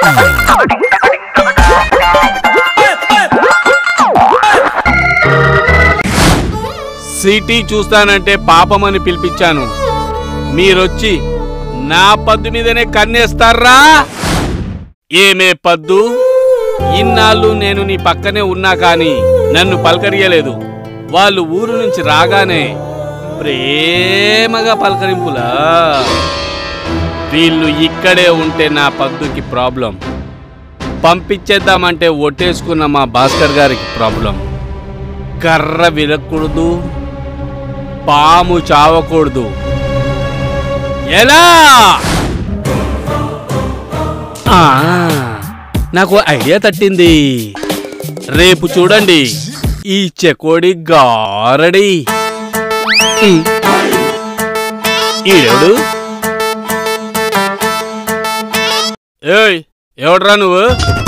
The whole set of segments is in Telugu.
సిటీ చూస్తానంటే పాపమని పిలిపించాను మీరొచ్చి నా పద్దు మీదనే కన్నేస్తారా ఏమే పద్దు ఇన్నాళ్ళు నేను నీ పక్కనే ఉన్నా కాని నన్ను పలకరియలేదు వాళ్ళు ఊరు నుంచి రాగానే ప్రేమగా పలకరింపులా వీళ్ళు ఇక్కడే ఉంటే నా పద్దుకి ప్రాబ్లం పంపించేద్దామంటే ఒట్టేసుకున్న మా భాస్కర్ గారికి ప్రాబ్లం కర్ర విరగకూడదు పాము చావకూడదు ఎలా ఆ, నాకు ఐడియా తట్టింది రేపు చూడండి ఈ చెకోడి గారడి ఉమ్. ఈడెవడు ఏయ్ ఎవడ్రా నువ్వు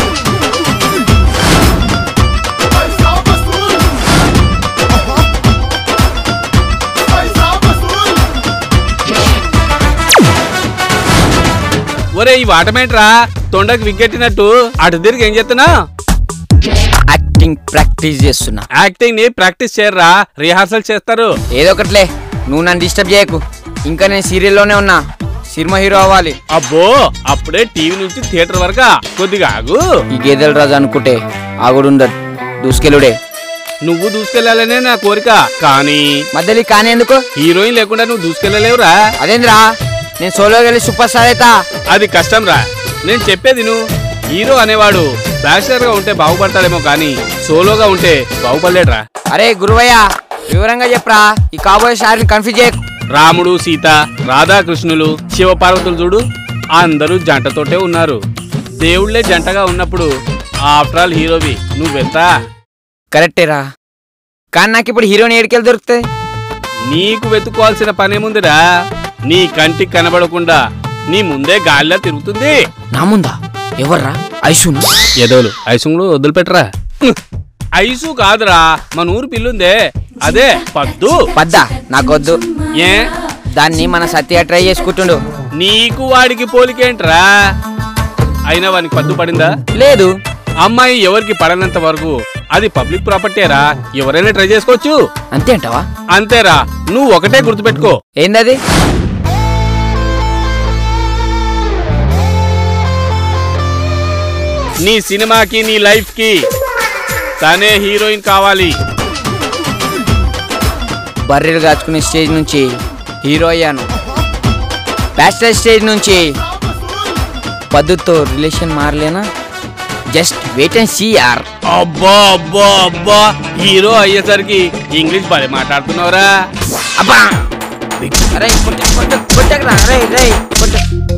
ఒరే ఈ వాటమేంట్రా తొండకి విగ్గెట్టినట్టు అటు తిరిగి ఏం చేస్తున్నా యాక్టింగ్ ప్రాక్టీస్ చేస్తున్నా యాక్టింగ్ ని ప్రాక్టీస్ చేయర్రా రిహార్సల్ చేస్తారు ఏదో ఒకట్లే నువ్వు నన్ను డిస్టర్బ్ చేయకు ఇంకా నేను సీరియల్లోనే ఉన్నా సినిమా హీరో అవ్వాలి అబ్బో అప్పుడే టీవీ నుంచి థియేటర్ వరకా కొద్దిగా ఆగు ఈ గేదెల రాజు అనుకుంటే ఆగుడుండడు దూసుకెళ్ళుడే నువ్వు దూసుకెళ్లాలనే నా కోరిక కానీ మధ్యలో కానీ ఎందుకు హీరోయిన్ లేకుండా నువ్వు దూసుకెళ్ళలేవురా అదేంద్రా నేను సోలోకి వెళ్ళి సూపర్ స్టార్ అవుతా అది కష్టం రా నేను చెప్పేది నువ్వు హీరో అనేవాడు బ్యాచిలర్ గా ఉంటే బాగుపడతాడేమో కానీ సోలోగా ఉంటే బాగుపడలేడురా అరే గురువయ్య వివరంగా చెప్పరా ఈ కాబోయే స్టార్ని కన్ఫ్యూజ్ చేయకు రాముడు సీత రాధాకృష్ణులు శివపార్వతులు చూడు అందరూ జంటతోటే ఉన్నారు దేవుళ్ళే జంటగా ఉన్నప్పుడు ఆఫ్టర్ ఆల్ హీరోవి నువ్వెంత కరెక్టేరా కానీ నాకు ఇప్పుడు హీరోని ఏడికెళ్ళి దొరుకుతాయి నీకు వెతుక్కోవాల్సిన పనేముందిరా నీ కంటికి కనబడకుండా నీ ముందే గాలిలో తిరుగుతుంది నా ముందా ఎవర్రా ఐసునా ఎదోలు ఐసుంగుడు వదిలిపెట్టరా ఐసు కాదురా మన ఊరు పిల్లుందే అదే పద్దు పద్దా నాకొద్దు ఏ దాన్ని మన సత్య ట్రై చేసుకుంటుండు నీకు వాడికి పోలికేంట్రా అయినా వానికి పద్దు పడిందా లేదు అమ్మాయి ఎవరికి పడనంత వరకు అది పబ్లిక్ ప్రాపర్టీరా ఎవరైనా ట్రై చేసుకోవచ్చు అంతే అంటావా అంతేరా నువ్వు ఒకటే గుర్తుపెట్టుకో ఏందది నీ సినిమాకి నీ లైఫ్ కి తనే హీరోయిన్ కావాలి బర్రెలు కాచుకునే స్టేజ్ నుంచి హీరో అయ్యాను బ్యాచిలర్ స్టేజ్ నుంచి పద్ధతితో రిలేషన్ మారలేనా జస్ట్ వెయిట్ అండ్ సీ యార్ అబ్బా అబ్బా అబ్బా హీరో అయ్యేసరికి ఇంగ్లీష్ బాగా మాట్లాడుతున్నావురా అబ్బా అరే కొట్ట కొట్ట కొట్టకురా అరే రే కొట్ట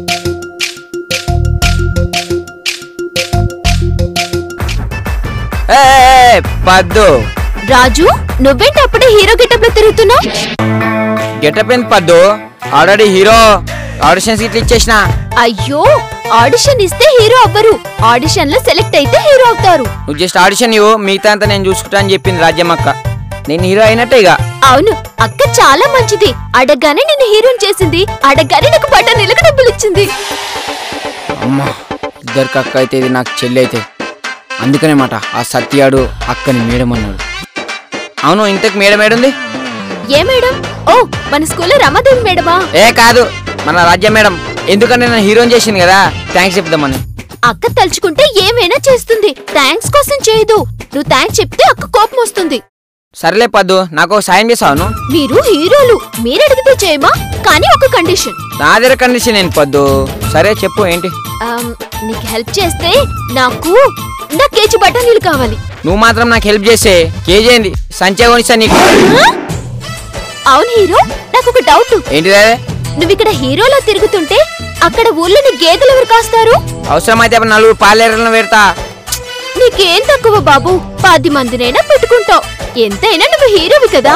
ఏ, ఏ, ఏ, పద్దు రాజు నువ్వేంటి అప్పుడే హీరో గెటప్ లో తిరుగుతున్నావు గెటప్ ఎంత పద్దు ఆల్రెడీ హీరో ఆడిషన్స్ ఇట్లా ఇచ్చేసిన అయ్యో ఆడిషన్ ఇస్తే హీరో అవ్వరు ఆడిషన్ లో సెలెక్ట్ అయితే హీరో అవుతారు నువ్వు జస్ట్ ఆడిషన్ ఇవ్వు మిగతా అంతా నేను చూసుకుంటా అని చెప్పింది రాజ్యమక్క నేను హీరో అయినట్టే ఇక అవును అక్క చాలా మంచిది అడగగానే నిన్ను హీరోని చేసింది అడగగానే నాకు బటన్ ఇళ్ళకి డబ్బులు ఇచ్చింది అమ్మా ఇద్దరికి అక్క అయితే ఇది నాకు చెల్లి అయితే అందుకనే మాట ఆ సత్యాడు అక్కని మేడం అన్నాడు అవును ఇంతకు మేడం ఏడుంది ఏ మేడం ఓ మన స్కూల్లో రమాదేవి మేడమా ఏ కాదు మన రాజ్య మేడం ఎందుకంటే నేను హీరోని చేసింది కదా థ్యాంక్స్ చెప్దామని అక్క తలుచుకుంటే ఏమైనా చేస్తుంది థ్యాంక్స్ కోసం చేయదు నువ్వు థ్యాంక్స్ చెప్తే అక్క కోపం వస్తుంది సర్లే పద్దు నాకు ఒక సాయం చేసావును మీరు హీరోలు మీరు అడిగితే చేయమా కానీ ఒక కండిషన్ నా దగ్గర కండిషన్ ఏంటి పద్దు సరే చెప్పు ఏంటి ఆమ్, నీకు హెల్ప్ చేస్తే నాకు నా కేజీ బఠానీలు కావాలి నువ్వు మాత్రం నాకు హెల్ప్ చేస్తే కేజీ ఏంది సంచే కొనిస్తా నీకు ఆ? అవును హీరో నాకు ఒక డౌట్ ఏంటిది అదే నువ్వు ఇక్కడ హీరోలా తిరుగుతుంటే అక్కడ ఊళ్ళోని గేదెలు ఎవరు కాస్తారు అవసరమైతే అప్పుడు నలుగురు పాలేరలను పెడతా నీకేం తక్కువ బాబు పది మందినైనా పెట్టుకుంటావు ఎంతైనా నువ్వు హీరోవి కదా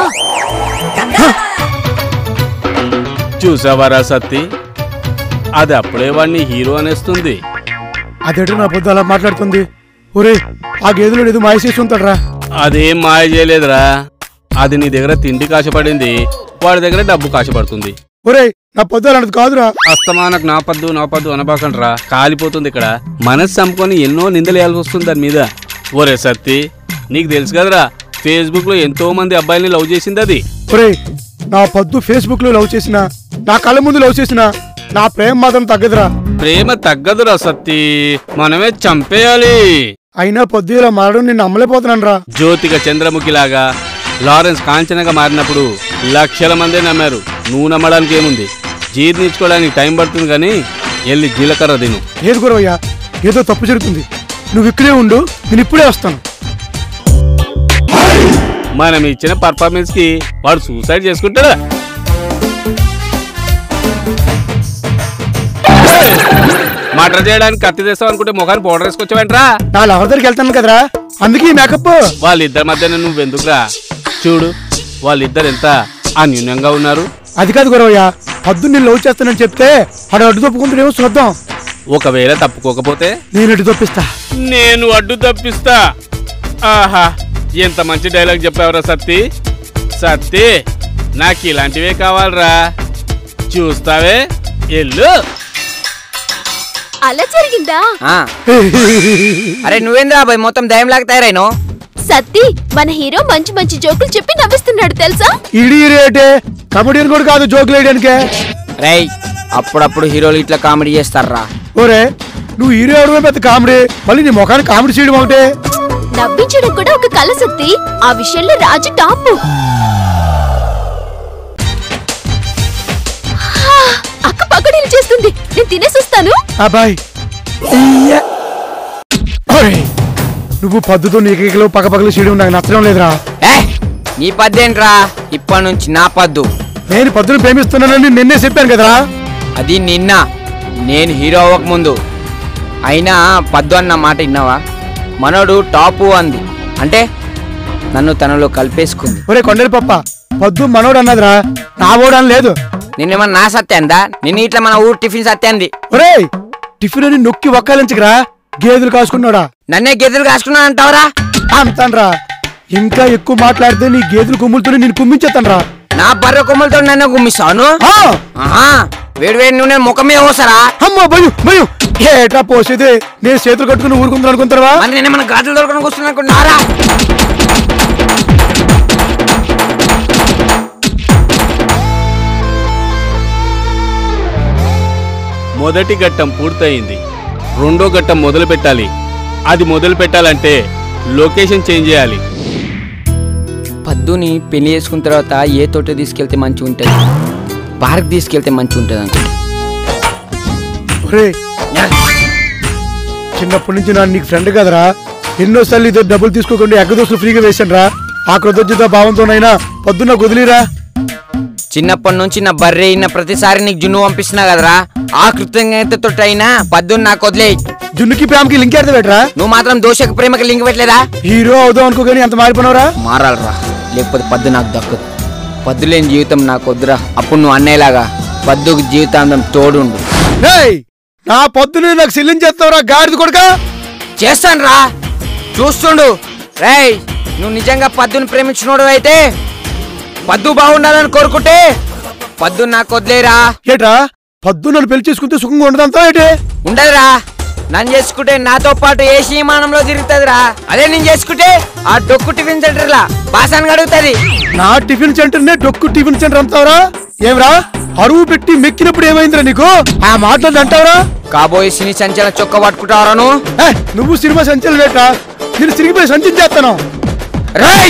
చూసావారా సత్తి అది అప్పుడే వాడిని హీరో అనేస్తుంది అదేంటి నా పొద్దు అలా మాట్లాడుతుంది ఒరే ఆ గేదెలు ఏదో మాయ చేసి ఉంటాడు అదేం మాయ చేయలేదురా అది నీ దగ్గర తిండి కాశపడింది వాడి దగ్గర డబ్బు కాశపడుతుంది ఒరే నా పొద్దు అలాంటిది కాదురా అస్తమానకు నా పద్దు నా పద్దు అనబాకండ్రా కాలిపోతుంది ఇక్కడ మనసు చంపుకొని ఎన్నో నిందలేయాల్సి వస్తుంది దాని మీద ఒరే సత్తి నీకు తెలుసు కదరా ఫేస్బుక్ లో ఎంతో మంది అబ్బాయిల్ని లవ్ చేసింది అది ఒరే నా పొద్దు ఫేస్బుక్ లో లవ్ చేసిన నా కళ్ళ ముందు లవ్ చేసిన నా ప్రేమ మాత్రం తగ్గదురా ప్రేమ తగ్గదురా సత్తి మనమే చంపేయాలి అయినా పొద్దు ఇలా మారడం నేను నమ్మలేకపోతున్నాను రా జ్యోతిక చంద్రముఖిలాగా లారెన్స్ కాంచనగా మారినప్పుడు లక్షల మందే నమ్మారు నువ్వు నమ్మడానికి ఏముంది జీర్ణించుకోవడానికి టైం పడుతుంది కానీ వెళ్ళి జీలకర్ర తిను ఏది గురవయ్యా ఏదో తప్పు జరుగుతుంది నువ్వు ఇక్కడే ఉండు నేను ఇప్పుడే వస్తాను మనం ఇచ్చిన పర్ఫార్మెన్స్ కి వాడు సూసైడ్ చేసుకుంటాడా మటర్ చేయడానికి కత్తి తెస్తావు అనుకుంటే ముఖాన్ని పౌడర్ వేసుకొచ్చావంట్రా నా లవర్ దగ్గరికి వెళ్తాను కదరా అందుకే ఈ మేకప్ వాళ్ళిద్దరి మధ్యన నువ్వెందుకురా చూడు వాళ్ళిద్దరు ఎంత అన్యూన్యంగా ఉన్నారు అది కాదు గురవయ్య పొద్దు నేను లవ్ చేస్తానని చెప్తే ఆడ అడ్డు తప్పుకుంటాడేమో చూద్దాం ఒకవేళ తప్పుకోకపోతే నేను అడ్డు తప్పిస్తా నేను అడ్డు తప్పిస్తా ఆహా ఎంత మంచి డైలాగ్ చెప్పావురా సత్తి సత్తి నాకు ఇలాంటివే కావాలరా చూస్తావే ఎల్లు అలా జరిగిందా ఆ. అరే నువ్వేంద్రా అబ్బాయి మొత్తం దయంలాగా తయారైనో సత్తి మన హీరో మంచి మంచి జోకులు చెప్పి నవ్విస్తున్నాడు తెలుసా ఇడి రేటే కమెడియన్ కూడా కాదు జోక్ లేయడానికే రేయ్ అప్పుడప్పుడు హీరోలు ఇట్లా కామెడీ చేస్తారా ఓరే నువ్వు హీరో అవడమే పెద్ద కామెడీ మళ్ళీ నీ ముఖానికి కామెడీ చేయడం ఒకటే నవ్వించడం కూడా ఒక కళ సత్తి ఆ విషయంలో రాజు టాప్ హా, అక్క పకోడీలు చేస్తుంది నేను తినేసొస్తాను అబ్బాయ్ ఇయ్య. ఓరే నువ్వు పద్దుతో నీకేకలు పక్కపక్కలు చేయడం నాకు నచ్చడం లేదురా ఏ నీ పద్దేంట్రా ఇప్పటి నుంచి నా పద్దు నేను పద్దును ప్రేమిస్తున్నానని నిన్నే చెప్పాను కదరా అది నిన్న నేను హీరో అవ్వక ముందు అయినా పద్దు అన్న మాట విన్నావా మనోడు టాపు అంది అంటే నన్ను తనలో కలిపేసుకుంది ఒరే కొండలి పప్ప పద్దు మనోడు అన్నదిరా నా ఓడని లేదు నిన్నేమన్నా నా సత్యాందా నిన్న ఇట్లా మన ఊరు టిఫిన్ సత్యాంది ఒరే టిఫిన్ అని నొక్కి ఒక్కాలించకరా గేదెలు కాసుకున్నాడా నన్నే గెదలు కాసుకున్నా అంటావరా అంతాన్రా ఇంకా ఎక్కువ మాట్లాడితే నీ గేదెలు కుమ్ములతో నేను కుమ్మించేస్తాన్రా నా బర్రె కొమ్మలతో నన్ను గుమ్మిస్తాను ఆ! ఆహా వేడి వేడి నూనె ముఖమే పోసారా అమ్మా భయం భయం ఏటా పోసేది నేను చేతులు కట్టుకుని ఊరుకుంటాను అనుకుంటారా మరి నేను మన గాజులు దొరకడం కూర్చున్నా అనుకుంటున్నారా మొదటి ఘట్టం పూర్తయింది రెండో ఘట్టం మొదలు పెట్టాలి అది మొదలు పెట్టాలంటే లొకేషన్ చేంజ్ చేయాలి పద్దుని పెళ్లి చేసుకున్న తర్వాత ఏ తోట తీసుకెళ్తే మంచి ఉంటుంది పార్క్ తీసుకెళ్తే మంచి ఉంటుంది అంట ఒరే చిన్నప్పటి నుంచి నా నీకు ఫ్రెండ్ కదరా ఎన్నోసార్లు ఇదో డబ్బులు తీసుకోకుండా ఎగ్గదోసులు ఫ్రీగా వేసాను రా ఆ కృతజ్ఞత భావంతోనైనా పొద్దున్న కుదిలిరా చిన్నప్పటి నుంచి నా బర్రె అయిన ప్రతిసారి నీకు జున్ను పంపిస్తున్నా కదరా ఆ కృతజ్ఞతతో అయినా పద్దుని నాకు వదిలే జున్నుకి ప్రేమకి లింక్ ఎడతా పెట్టరా నువ్వు మాత్రం దోషకు ప్రేమకి లింక్ పెట్టలేదా హీరో అవుదాం అనుకోగాని ఎంత మారిపోయినవరా మారాలరా లేకపోతే పద్దు నాకు దక్కదు పద్దు లేని జీవితం నాకు వద్దురా అప్పుడు నువ్వు అన్నయ్యలాగా పద్దుకు జీవితాంతం తోడుండు ఏయ్ నా పొద్దునే నాకు చెల్లించేస్తావురా గాడిద కొడుక చేస్తాను రా చూస్తుండు రేయ్ నువ్వు నిజంగా పద్దుని ప్రేమించినోడు అయితే పద్దు బాగుండాలని కోరుకుంటే పద్దు నాకు వదిలేరా ఏట్రా పొద్దు నన్ను పెళ్లి చేసుకుంటే సుఖంగా ఉండదంతా ఏంటి ఉండదురా నన్ను చేసుకుంటే నాతో పాటు ఏ విమానంలో తిరుగుతుందిరా అదే నేను చేసుకుంటే ఆ డొక్కు టిఫిన్ సెంటర్ లా బాసాన్ని అడుగుతుంది నా టిఫిన్ సెంటర్ నే డొక్కు టిఫిన్ సెంటర్ అంటావురా ఏమ్రా అరువు పెట్టి మెక్కినప్పుడు ఏమైందిరా నీకు ఆ మాటలు అంటావురా కాబోయే సినీ సంచలన చొక్క పట్టుకుంటావరా నువ్వు ఏ, నువ్వు సినిమా సంచలనం వేట్రా నేను సిరిగిపోయి సంచించేస్తాను రేయ్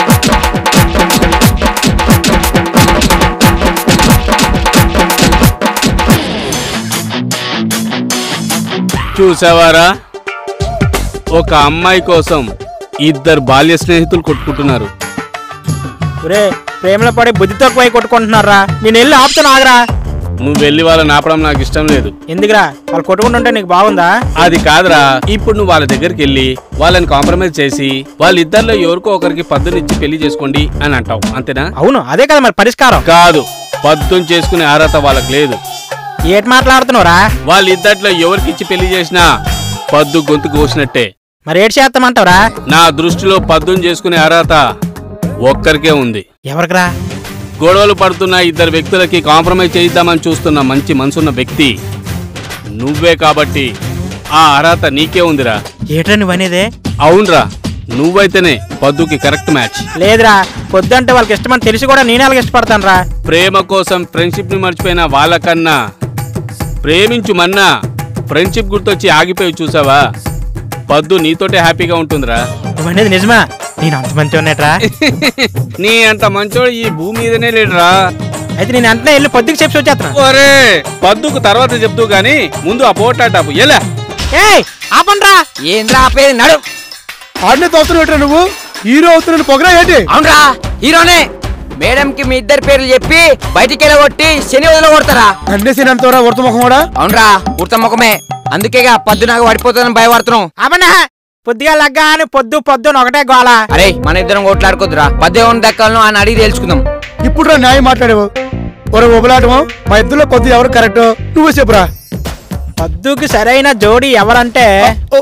చూసావారా ఒక అమ్మాయి కోసం ఇద్దరు బాల్య స్నేహితులు కొట్టుకుంటున్నారు ఒరే ప్రేమలో పడి బుద్ధి తక్కువై కొట్టుకుంటున్నారా నేను వెళ్ళి ఆపుతాను ఆగరా నువ్వు వెళ్ళి వాళ్ళని ఆపడం నాకు ఇష్టం లేదు ఎందుకురా వాళ్ళు కొట్టుకుంటుంటే నీకు బాగుందా అది కాదురా ఇప్పుడు నువ్వు వాళ్ళ దగ్గరికి వెళ్ళి వాళ్ళని కాంప్రమైజ్ చేసి వాళ్ళిద్దరిలో ఎవరికో ఒకరికి పద్దునిచ్చి పెళ్లి చేసుకోండి అని అంటావు అంతేనా అవును అదే కదా మరి పరిష్కారం కాదు పద్దుని చేసుకునే అర్హత వాళ్ళకి లేదు ఏటి మాట్లాడుతున్నావురా వాళ్ళిద్దట్లో ఎవరికి ఇచ్చి పెళ్లి చేసినా పద్దు గొంతు కోసినట్టే మరి ఏటి చేస్తామంటావురా నా దృష్టిలో పద్దుని చేసుకునే అర్హత ఒక్కరికే ఉంది ఎవరికిరా గొడవలు పడుతున్న ఇద్దరు వ్యక్తులకి కాంప్రమైజ్ చేయిద్దామని చూస్తున్న మంచి మనసున్న వ్యక్తి నువ్వే కాబట్టి ఆ అర్హత నీకే ఉందిరా ఏట్రా నువ్వు అనేదే అవునరా నువ్వైతేనే పద్దుకి కరెక్ట్ మ్యాచ్ లేదురా పొద్దుంటే వాళ్ళకి ఇష్టమని తెలిసి కూడా నేను అలాగ ఇష్టపడతాను రా ప్రేమ కోసం ఫ్రెండ్షిప్ ని మర్చిపోయిన వాళ్ళకన్నా ప్రేమించుమన్నా ఫ్రెండ్షిప్ గుర్తొచ్చి ఆగిపోయి చూసావా పద్దు నీతోటే హ్యాపీగా ఉంటుందిరా నువ్వు అనేది నిజమా నేను అంత మంచి ఉన్నట్రా నీ అంత మంచోడు ఈ భూమి మీదనే లేడురా అయితే నేను వెంటనే వెళ్ళి పొద్దుకి చెప్పి వచ్చేస్తున్నా ఒరే పద్దుకు తర్వాత చెప్తూ గాని ముందు ఆ పోటాటాపు ఎలా ఏయ్ ఆపండ్రా ఏంద్రా ఆపేది నడు ఆడనే తోస్తున్నావు నువ్వు హీరో అవుతున్నాను పొగరా ఏంటి అవునరా హీరోనే మేడం కి మీ ఇద్దరు పేర్లు చెప్పి బయటికి వెళ్ళగొట్టి శని వదిలి కొడతారా అన్నేసి అంతవరా వర్త ముఖం కూడా అవునరా ఉడత ముఖమే అందుకేగా పద్దు నాకు పడిపోతుందని భయపడుతున్నాం ఆపండా పొద్దుగా లగ్గా అని పొద్దు పొద్దు అని ఒకటే గోళ అరే మన ఇద్దరం కొట్లాడుకోద్దురా పద్దు ఏమన్నా దక్కాలను అని అడిగి తెలుసుకుందాం ఇప్పుడు రా న్యాయం మాట్లాడేవు ఒరే ఒబలాటమో మా ఇద్దరులో కొద్ది ఎవరు కరెక్ట్ నువ్వే చెప్పురా పొద్దుకి సరైన జోడి ఎవరంటే ఓ,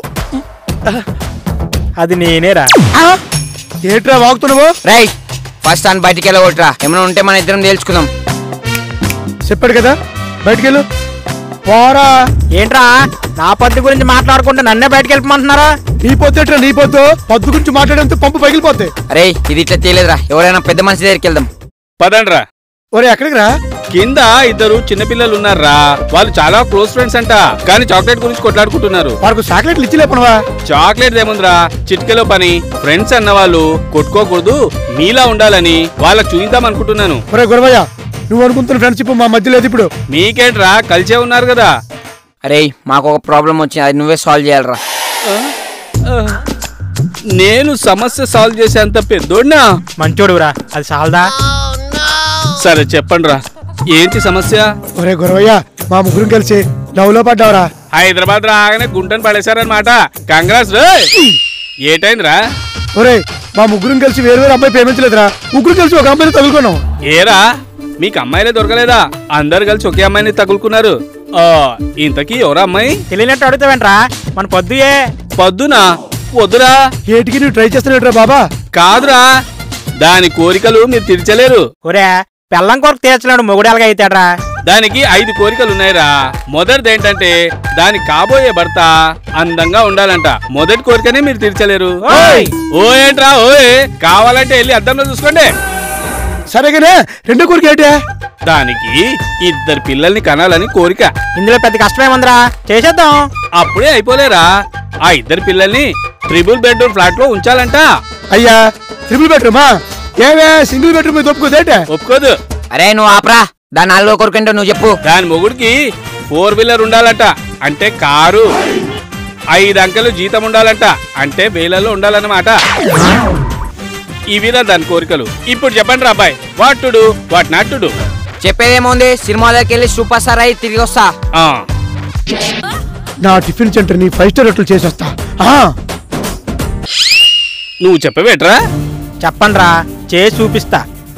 అది నేనేరా ఆ? ఏంట్రా వాగుతున్నావు రై ఫస్ట్ అని బయటికి వెళ్ళగొట్టరా ఏమైనా ఉంటే మన ఇద్దరం తెలుసుకుందాం చెప్పాడు కదా బయటికి వెళ్ళు పోరా ఏంట్రా నా పద్దు గురించి మాట్లాడుకుంటే నన్నే బయటకు వెళ్ళమంటున్నారా నీ పొద్దుట్రా నీ పొద్దు పద్దు గురించి మాట్లాడేంత పంపు పగిలిపోతాయి అరే ఇది ఇట్లా తెలియదురా ఎవరైనా పెద్ద మనిషి దగ్గరికి వెళ్దాం పదండ్రా ఒరే ఎక్కడికి రా కింద ఇద్దరు చిన్నపిల్లలు ఉన్నారా వాళ్ళు చాలా క్లోజ్ ఫ్రెండ్స్ అంట కానీ చాక్లెట్ గురించి కొట్లాడుకుంటున్నారు వాడికి చాక్లెట్లు ఇచ్చి లేపనవా చాక్లెట్ ఏముందిరా చిటికెలో పని ఫ్రెండ్స్ అన్న వాళ్ళు కొట్టుకోకూడదు మీలా ఉండాలని వాళ్ళకి చూయిద్దాం అనుకుంటున్నాను ఒరే గురవయ్య నువ్వు అనుకుంటున్న ఫ్రెండ్షిప్ మా మధ్య లేదు ఇప్పుడు మీకేంట్రా కలిసే ఉన్నారు కదా అరే మాకు ఒక ప్రాబ్లం వచ్చింది అది నువ్వే సాల్వ్ చేయాలరా నేను సమస్య సాల్వ్ చేసేంత పెద్దోడినా మంచోడురా అది సాల్దా సరే చెప్పండిరా ఏంటి సమస్య ఒరే గురవయ్య మా ముగ్గురం కలిసి లవ్ లో పడ్డావురా హైదరాబాద్ రాగానే గుంటను పడేశారనమాట కంగ్రాస్ రే ఏటైందిరా ఒరే మా ముగ్గురం కలిసి వేరు వేరు అమ్మాయి ప్రేమించలేదురా ముగ్గురు కలిసి ఒక అమ్మాయిని తగులుకున్నాం ఏరా మీకు అమ్మాయిలే దొరకలేదా అందరు కలిసి ఒకే అమ్మాయిని తగులుకున్నారు ఆ, ఇంతకీ ఎవరా అమ్మాయి తెలియనట్టు అడుగుతావేంట్రా మన పొద్దుయే పొద్దునా వద్దురా ఏటికి నువ్వు ట్రై చేస్తున్నావుట్రా బాబా కాదురా దాని కోరికలు మీరు తీర్చలేరు ఒరే పెళ్ళం కొరకు తీర్చలేడు మొగుడేలాగా అవుతాడ్రా దానికి ఐదు కోరికలు ఉన్నాయిరా మొదటిది ఏంటంటే దాని కాబోయే భర్త అందంగా ఉండాలంట మొదటి కోరికనే మీరు తీర్చలేరు ఓయ్! ఓ ఏంట్రా ఓయ్ కావాలంటే వెళ్ళి అద్దంలో చూసుకోండి సరేగానే రెండో కోరిక ఏంటే దానికి ఇద్దరు పిల్లల్ని కనాలని కోరిక ఇందులో పెద్ద కష్టమేముందిరా చేసేద్దాం అప్పుడే అయిపోలేరా ఆ ఇద్దరు పిల్లల్ని ట్రిపుల్ బెడ్రూమ్ ఫ్లాట్ లో ఉంచాలంట అయ్యా ట్రిపుల్ బెడ్రూమా ఏమే సింగిల్ బెడ్రూమ్ మీద ఒప్పుకోదేంటే ఒప్పుకోదు అరే నువ్వు ఆపరా దాని నాలుగో కొడుకుంటే నువ్వు చెప్పు దాని మొగుడికి ఫోర్ వీలర్ ఉండాలట అంటే కారు ఐదు అంకెలు జీతం ఉండాలంట అంటే వేలలో ఉండాలన్నమాట ఇవిరా దాని కోరికలు ఇప్పుడు చెప్పండి రా అబ్బాయి వాటుడు వాట్ నాటుడు చెప్పేదేముంది సినిమా దగ్గరికి వెళ్ళి సూపర్ స్టార్ అయి తిరిగి వస్తా ఆ నా టిఫిన్ సెంటర్ ని ఫైవ్ స్టార్ హోటల్ చేసేస్తా ఆ, నువ్వు చెప్పవేట్రా చెప్పండ్రా చేసి చూపిస్తా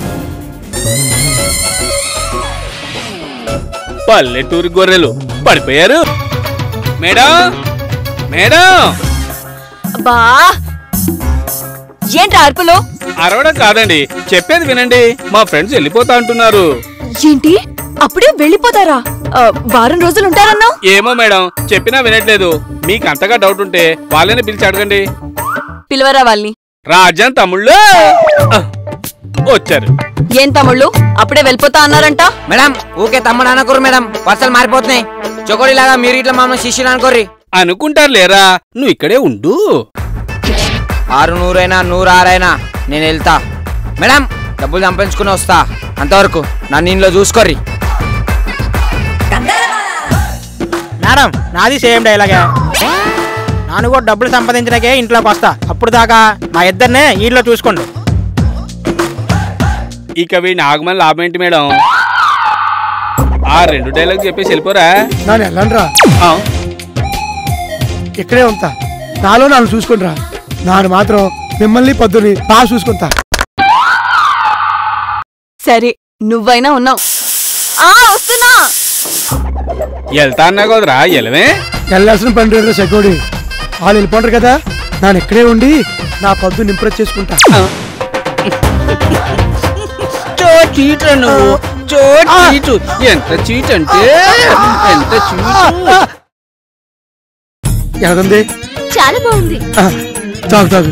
పల్లెటూరి గొర్రెలు పడిపోయారు మేడం మేడం బా ఏంట్రా అరుపులు అరవడం కాదండి చెప్పేది వినండి మా ఫ్రెండ్స్ వెళ్ళిపోతా అంటున్నారు ఏంటి అప్పుడే వెళ్ళిపోతారా ఆ, వారం రోజులు ఉంటారన్నావు ఏమో మేడం చెప్పినా వినట్లేదు మీకు అంతగా డౌట్ ఉంటే వాళ్ళని పిలిచి అడగండి పిలవరా వాళ్ళని రాజన్ తమ్ముళ్ళు ఆ, వచ్చారు ఏం తమ్ముళ్ళు అప్పుడే వెళ్ళిపోతా అన్నారంట మేడం ఊకే తమ్ముడు అనుకోరు మేడం వర్షాలు మారిపోతున్నాయి చొకోడిలాగా మీరు ఇట్లా మమ్మల్ని శిష్యులు అనుకోర్రి అనుకుంటారు లేరా నువ్వు ఇక్కడే ఉండు ఆరు నూరైనా నూరు ఆరైనా నేను వెళ్తా మేడం డబ్బులు సంపాదించుకుని వస్తా అంతవరకు నన్ను ఇంట్లో చూసుకోర్రి మేడం నాది సేమ్ డైలాగే నాను కూడా డబ్బులు సంపాదించడాకే ఇంట్లోకి వస్తా అప్పుడు దాకా మా ఇద్దరినే ఇంట్లో చూసుకోండి ఇక వీడిని ఆగమని లాభం ఏంటి మేడం ఆ రెండు డైలాగ్ చెప్పేసి వెళ్ళిపోరా నాన్న వెళ్ళండ్రా ఆ, ఇక్కడే ఉంటా నాలో నాన్న చూసుకుంటారా నాన్న మాత్రం మిమ్మల్ని పొద్దుని బాగా చూసుకుంటా సరే నువ్వైనా ఉన్నావు ఆ వస్తున్నా వెళ్తా అన్నా కదరా ఎలవే వెళ్ళాల్సిన పని లేదు సెక్యూడి వాళ్ళు వెళ్ళిపోంటారు కదా నాన్న ఇక్కడే ఉండి నా పొద్దు ఇంప్రెస్ చేసుకుంటా ఆ. చో చీట్ నువ్వు చో చీటు ఎంత చీట్ అంటే ఎంత చీటు ఎలాగుంది చాలా బాగుంది ఆ, తాగు తాగు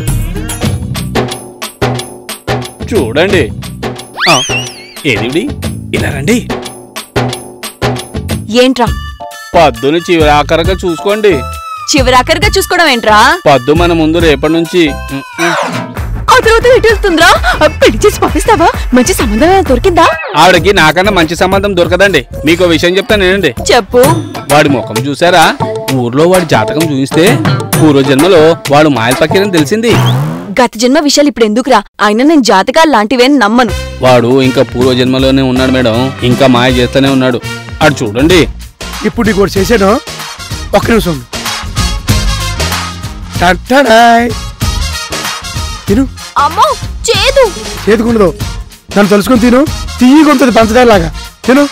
చూడండి ఆ, ఏదిడి ఇలా రండి ఏంట్రా పద్దుని చివరాఖరగా చూసుకోండి చివరాఖరిగా చూసుకోవడం ఏంట్రా పద్దు మన ముందు రేపటి నుంచి ఉమ్, ఉమ్. ఆ తర్వాత ఎటు వెళ్తుందిరా ఆ, పెళ్లి చేసి పంపిస్తావా మంచి సంబంధం ఏమైనా దొరికిందా ఆవిడకి నాకన్నా మంచి సంబంధం దొరకదండి మీకు విషయం చెప్తాను నేనండి చెప్పు వాడి ముఖం చూసారా ఊర్లో వాడి జాతకం చూపిస్తే పూర్వ జన్మలో వాడు మాయల పక్కీరని తెలిసింది గత జన్మ విషయాలు ఇప్పుడు ఎందుకురా అయినా నేను జాతకాలు లాంటివేం నమ్మను వాడు ఇంకా పూర్వ జన్మలోనే ఉన్నాడు మేడం ఇంకా మాయ చేస్తూనే ఉన్నాడు అడు చూడండి ఇప్పుడు నీకు ఒకటి చేశాను ఒక్క నిమిషం ఉండు. టట్టడాయ్. తిను అమ్మో చేదు చేతుకుండదు నన్ను తెలుసుకొని తిను తీయగా ఉంటుంది పంచదార లాగా తిను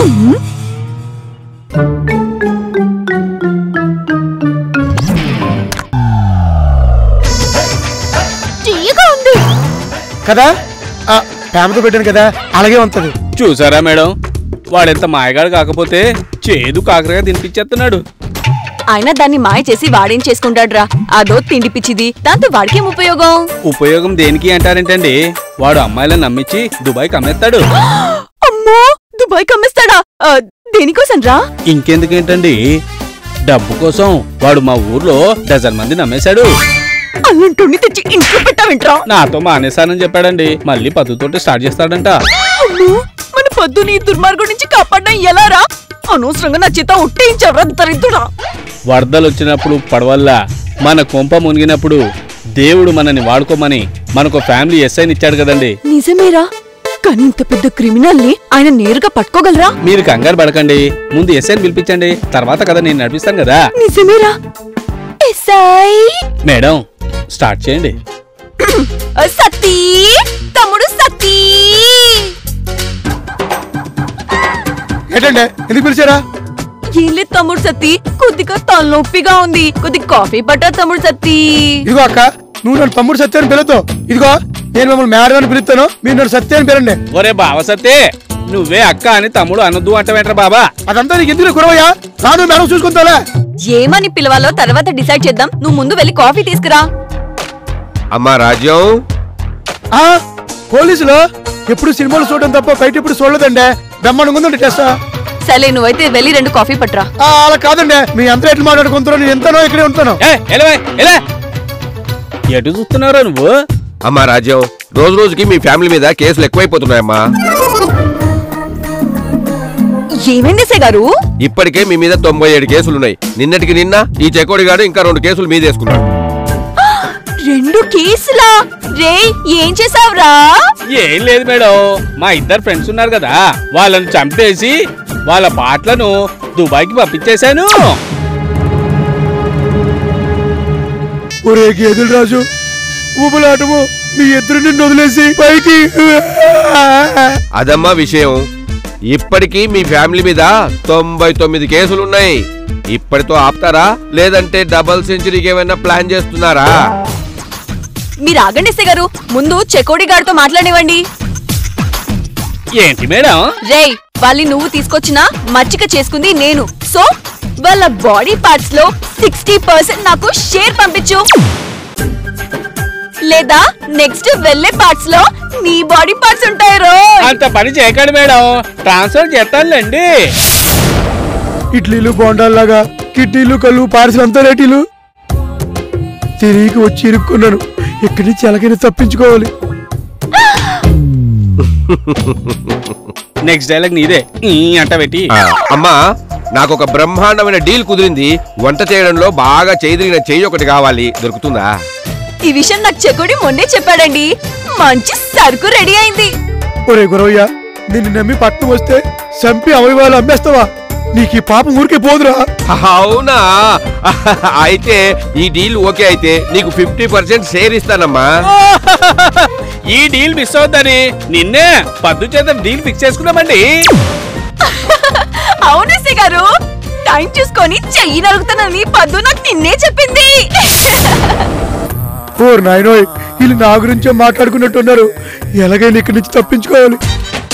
తీయగా ఉంది కదా ఆ, ప్రేమతో పెట్టాను కదా అలాగే ఉంటుంది చూసారా మేడం వాడెంత మాయగాడు కాకపోతే చేదు కాకరగా తినిపించేస్తున్నాడు అయినా దాన్ని మాయ చేసి వాడేం చేసుకుంటాడ్రా అదో తిండి పిచ్చిది దాంతో వాడికేం ఉపయోగం ఉపయోగం దేనికి అంటారేంటండి వాడు అమ్మాయిలను నమ్మించి దుబాయ్కి అమ్మేస్తాడు అమ్మో దుబాయ్ కమ్మేస్తాడా ఆ, దేనికోసం రా ఇంకెందుకేంటండి డబ్బు కోసం వాడు మా ఊర్లో డజన్ మంది నమ్మేశాడు అలాంటి తెచ్చి ఇంట్లో పెట్టావేంట్రా నాతో మానేశానని చెప్పాడండి మళ్ళీ పద్ధతితోటి స్టార్ట్ చేస్తాడంట అమ్మో మన పొద్దుని ఈ దుర్మార్గం నుంచి కాపాడడం ఎలా రా అనవసరంగా నా చేత ఒట్టేయించవరా దరిద్రుడా వరదలు వచ్చినప్పుడు పడవల్ల మన కొంప మునిగినప్పుడు దేవుడు మనని వాడుకోమని మనకు ఫ్యామిలీ ఎస్ఐని ఇచ్చాడు కదండి నిజమేరా కానీ ఇంత పెద్ద క్రిమినల్ ని ఆయన నేరుగా పట్టుకోగలరా మీరు కంగారు పడకండి ముందు ఎస్ఐని పిలిపించండి తర్వాత కదా నేను నడిపిస్తాను కదా నిజమేరా ఎస్ఐ మేడం స్టార్ట్ చేయండి సతీ తమ్ముడు సతీ ఏంటంటే ఎందుకు పిలిచారా ఏం లేదు తమ్ముడు సతీ కొద్దిగా తలనొప్పిగా ఉంది కొద్దిగా కాఫీ పట్టా తమ్ముడు సతీ ఇదిగో అక్క నువ్వు నన్ను తమ్ముడు సత్యాన్ని పిలుతో ఇదిగో నేను మిమ్మల్ని మేడం అని పిలుస్తాను మీరు నన్ను సత్యాన్ని పిలండి ఒరే బావ సత్తే నువ్వే అక్క అని తమ్ముడు అనొద్దు అంటవేంట్రా బాబా అదంతా నీకు ఎందుకు కురవయ్యా రాను మేడం చూసుకుంటాలే ఏమని పిలవాలో తర్వాత డిసైడ్ చేద్దాం నువ్వు ముందు వెళ్ళి కాఫీ తీసుకురా అమ్మా రాజ్యం ఆ పోలీసులు ఎప్పుడు సినిమాలు చూడడం తప్ప బయట ఎప్పుడు చూడలేదండి బ్రహ్మాండంగా ఉందండి టెస్ట్ సరే నువ్వైతే వెళ్ళి రెండు కాఫీ పట్టురా ఆ, అలా కాదండి మీ అంతా ఎట్లా మాట్లాడుకుంటారో నేను ఎంతనో ఇక్కడే ఉంటాను ఏ ఎలవే ఎలా ఎటు చూస్తున్నారా నువ్వు అమ్మా రాజ్యం రోజు రోజుకి మీ ఫ్యామిలీ మీద కేసులు ఎక్కువైపోతున్నాయమ్మా ఏమైంది ఎస్ఐ గారు ఇప్పటికే మీ మీద తొంభై ఏడు కేసులున్నాయి నిన్నటికి నిన్న ఈ చెకోడి గాడు ఇంకా రెండు కేసులు మీదేసుకున్నాడు రెండు కేసులా రే ఏం చేసావురా ఏం లేదు మేడం మా ఇద్దరు ఫ్రెండ్స్ ఉన్నారు కదా వాళ్ళని చంపేసి వాళ్ళ బాట్లను దుబాయ్కి పంపించేశాను ఒరే గేదెలు రాజు ఊబులాటము మీ ఇద్దరు నిన్ను వదిలేసి పైకి అదమ్మా విషయం ఇప్పటికీ మీ ఫ్యామిలీ మీద తొంభై తొమ్మిది కేసులున్నాయి ఇప్పటితో ఆపుతారా లేదంటే డబల్ సెంచరీకి ఏమైనా ప్లాన్ చేస్తున్నారా మీరు ఆగండి ఎస్ఐ గారు ముందు చెకోడి గారితో మాట్లాడివ్వండి ఏంటి మేడం రేయ్ వాళ్ళని నువ్వు తీసుకొచ్చిన మచ్చిక చేసుకుంది నేను సో వాళ్ళ బాడీ పార్ట్స్ లో సిక్స్టీ పర్సెంట్ నాకు షేర్ పంపించు లేదా నెక్స్ట్ వెళ్ళే పార్ట్స్ లో నీ బాడీ పార్ట్స్ ఉంటాయి రో అంత పని చేయకండి మేడం ట్రాన్స్ఫర్ చేస్తానులేండి ఇడ్లీలు బోండాల్లాగా కిడ్నీలు కళ్ళు పార్సిల్ అంతా రేటీలు తిరిగి వచ్చి ఇరుక్కున్నాను ఇక్కడి నుంచి ఎలాగైనా తప్పించుకోవాలి నెక్స్ట్ డైలాగ్ నీదే ఈ అంట పెట్టి ఆ, అమ్మా నాకు ఒక బ్రహ్మాండమైన డీల్ కుదిరింది వంట చేయడంలో బాగా చేదిరిగిన చెయ్యి ఒకటి కావాలి దొరుకుతుందా ఈ విషయం నాకు చెకోడి మొన్నే చెప్పాడండి మంచి సరుకు రెడీ అయింది ఒరే గురవయ్య నిన్ను నమ్మి పట్నం వస్తే చంపి అవయవాలు అమ్మేస్తావా నీకు ఈ పాపం ఊరికే పోదురా అవునా అయితే ఈ డీల్ ఓకే అయితే నీకు ఫిఫ్టీ పర్సెంట్ షేర్ ఇస్తానమ్మా ఈ డీల్ మిస్ అవుద్దని నిన్నే పద్దు చేత డీల్ ఫిక్స్ చేసుకున్నామండి అవును ఎస్ఐ గారు టైం చూసుకొని చెయ్యి నరుగుతానని పద్దు నాకు నిన్నే చెప్పింది ఓర్ నాయనోయ్ వీళ్ళు నా గురించే మాట్లాడుకున్నట్టున్నారు ఎలాగైనా ఇక్కడి నుంచి తప్పించుకోవాలి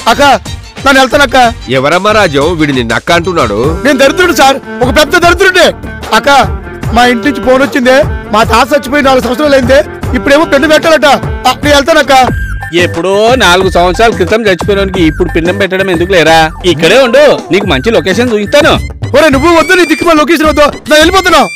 అక్క నన్ను వెళ్తానక్క ఎవరమ్మా రాజ్యం వీడు నిన్న అక్క అంటున్నాడు నేను దరిద్రుడు సార్ ఒక పెద్ద దరిద్రుడే అక్క మా ఇంటి నుంచి ఫోన్ వచ్చిందే మా తాత చచ్చిపోయి నాలుగు సంవత్సరాలు అయిందే ఇప్పుడేమో పెన్ను పెట్టాలట ఆ, నేను వెళ్తానక్క ఎప్పుడో నాలుగు సంవత్సరాల క్రితం చచ్చిపోయినోనికి ఇప్పుడు పిండం పెట్టడం ఎందుకు లేరా ఇక్కడే ఉండు నీకు మంచి లొకేషన్ చూపిస్తాను ఒరే నువ్వు వద్దు నీ దిక్కుమా లొకేషన్ వద్దు నేను వెళ్ళిపోతున్నావు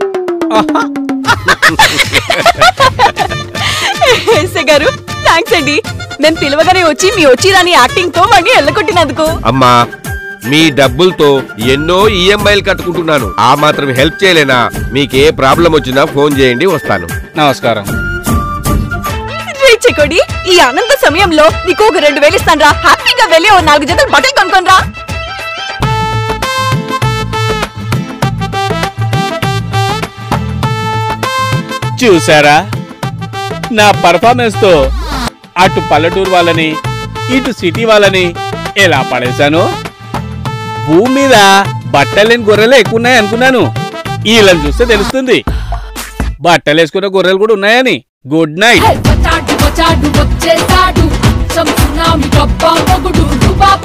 ఎస్ఐ గారు థ్యాంక్స్ అండి మేము పిలవగానే వచ్చి మీ వచ్చి రాని యాక్టింగ్ తో వాడిని ఎల్లగొట్టినందుకు అమ్మా మీ డబ్బులతో ఎన్నో ఈఎంఐలు కట్టుకుంటున్నాను ఆ మాత్రం హెల్ప్ చేయలేనా మీకే ప్రాబ్లం వచ్చినా ఫోన్ చేయండి వస్తాను నమస్కారం రే చెకోడి ఈ అనంత సమయంలో నీకు ఒక రెండు వేలు ఇస్తాను రా హ్యాపీగా వెళ్ళి ఓ నాలుగు జతలు బట్టలు కొనుక్కొని రా చూసారా నా పర్ఫార్మెన్స్ తో అటు పల్లెటూరు వాళ్ళని ఇటు సిటీ వాళ్ళని ఎలా పడేశాను భూమి మీద బట్టలేని గొర్రెలే ఎక్కువ ఉన్నాయి అనుకున్నాను వీళ్ళని చూస్తే తెలుస్తుంది బట్టలు వేసుకున్న గొర్రెలు కూడా ఉన్నాయని గుడ్ నైట్ వచ్చాడు వచ్చాడు వచ్చేసాడు అచ్చం సునామి డబ్బా మొగుడు రుబాబ్